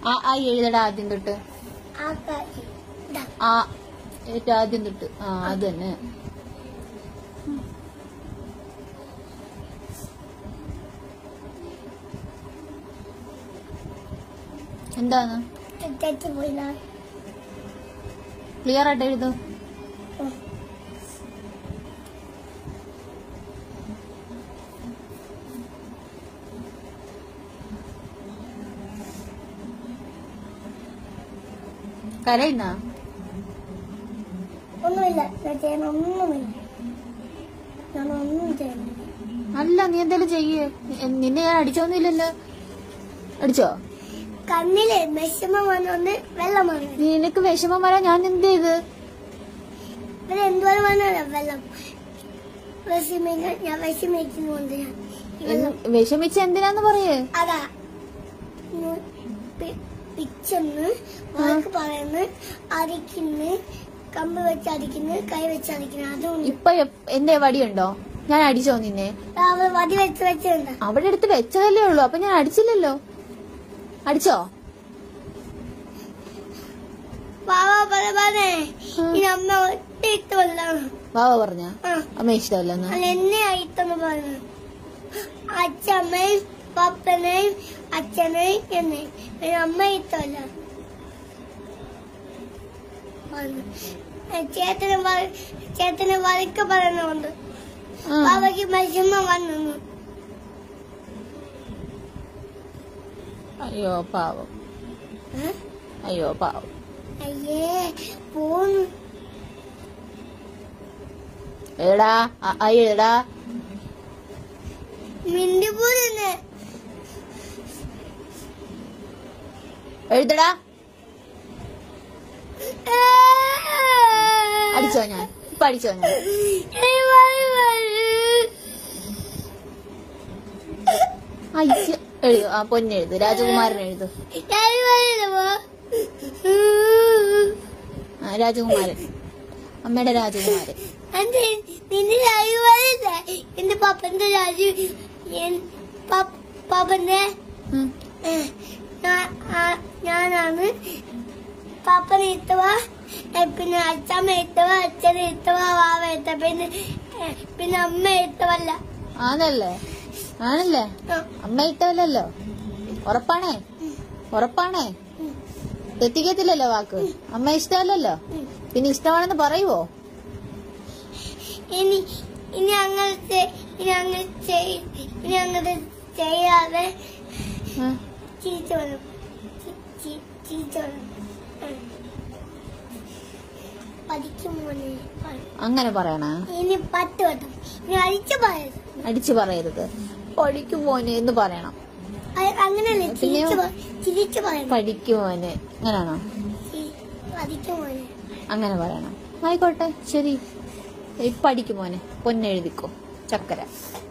ആ ആ എഴുതടാ ആദ്യം തൊട്ട് ആകാശം ദാ. ആ ഏറ്റവും ആദ്യം തൊട്ട് ആ അത് തന്നെ എന്താണ് തെറ്റി പോയില്ല ക്ലിയർ ആയിട്ട് എഴുതു കരയുന്ന ഒന്നുമില്ല ഞാൻ ചെയ്യണ ഒന്നുമില്ല ഞാൻ ഒന്നും ചെയ്യുന്നില്ല അല്ല നീ എന്തായാലും ചെയ്യേ എ- നിന്നെ ഞാൻ അടിച്ചോന്നില്ലല്ലോ അടിച്ചോ കണ്ണില് വിഷമം വന്നോണ്ട് വെള്ളം വന്നു നിനക്ക് വിഷമം വരാൻ ഞാൻ എന്ത് ചെയ്ത് ഇവിടെ എന്തോരം വന്നല്ലോ വെള്ളം വിഷമിക്ക ഞാൻ വിഷമിക്കുന്നുണ്ട് ഞാൻ ഈ വെള്ളം എൻ- വിഷമിച്ച എന്തിനാന്ന് പറയേ അതാ ഉം, പി- പിച്ചെന്ന് വാക്ക് പറയുന്നു അരിക്കുന്നു കമ്പ് വെച്ച് അരിക്കുന്നു കൈ വെച്ച് അരിക്കുന്നു അതുകൊണ്ട് ഇപ്പൊ എപ്- എന്റെ വടിയുണ്ടോ ഞാൻ അടിച്ചോ നിന്നെ അവ വടി വെച്ച് വെച്ചിട്ടുണ്ട് അവിടെ എടുത്ത് വെച്ചതല്ലേ ഉള്ളൂ അപ്പൊ ഞാൻ അടിച്ചില്ലല്ലോ അടിച്ചോ വാവ പറവാനേ ആ. ഈ അമ്മ ഒറ്റ ഇഷ്ടമല്ല വാവ പറഞ്ഞ ആ അമ്മ ഇഷ്ടമല്ലെന്ന് അല്ല എന്നെ ആയിട്ടെന്ന് പറഞ്ഞു അച്ഛമ്മയും പപ്പനെയും അച്ഛനെയും എന്നെ പിന്നെ അമ്മ ഇഷ്ടമല്ല പറഞ്ഞു ചേട്ടന് വ- ചേട്ടന് വഴക്ക് പറയുന്നുണ്ട് ആ. ബാബയ്ക്ക് വിഷമം വന്നു അയ്യോ പാവം അയ്യോ പാവം അയ്യേ പോന്നു എടാ ആ എഴുതടാ മിണ്ടി പോന്നെ എഴുതടാ അടിച്ചോ ഞാൻ ഇപ്പൊ അടിച്ചോ ഞാൻ അയ്യ എഴുതു ആ പൊന്നെഴുതു രാജകുമാരൻ എഴുതു ആ രാജകുമാരൻ അമ്മയുടെ രാജകുമാരൻ എന്റെ നിന്റെ രാജുവാരില്ല എന്റെ പപ്പന്റെ രാജു എൻ- പപ്പ- പപ്പന്റെ ഉം. ഏ, ഞാ- ആ- ഞാനാണ് പപ്പനെ ഇത്തവ ഏ, പിന്നെ അച്ഛമ്മ ഇത്തവ അച്ഛനെ ഇത്തവ വാവ ഇത്ത പിന്നെ ഏ, പിന്നെ അമ്മ ഇത്തവല്ല ആണല്ലേ ആണല്ലേ ആ, അമ്മ ഇട്ടല്ലോ ഉറപ്പാണേ ഉറപ്പാണേ ഉം, തെറ്റിക്കത്തില്ലല്ലോ വാക്ക് അമ്മ ഇഷ്ടമല്ലല്ലോ ഉം. പിന്നെ ഇഷ്ടമാണെന്ന് പറയുവോ ഇനി ഇനി അങ്ങനെ ചെ- ഇനി അങ്ങനെ ചെയ്- ഇനി അങ്ങനെ ചെയ്യാതെ ആ. ചീച്ച വരും ചി- ചി- ചീച്ച വരും ഉം. പഠിക്കും മോനെ പറ- അങ്ങനെ പറയണ ഇനി പത്ത് വട്ടം ഇനി അഴിച്ചു പറയരുത് അടിച്ചു പറയരുത് പഠിക്കും മോനെ എന്ന് പറയണം അ- അങ്ങനെയല്ലേ പിന്നെ? ചിരിച്ചു പ- ചിരിച്ചു പറയണം പഠിക്കും മോനെ അങ്ങനാണോ ചി- പഠിക്കും മോനെ അങ്ങനെ പറയണം ആയിക്കോട്ടെ ശരി ഇപ്പൊ പഠിക്കും മോനെ പൊന്നെഴുതിക്കോ ചക്കര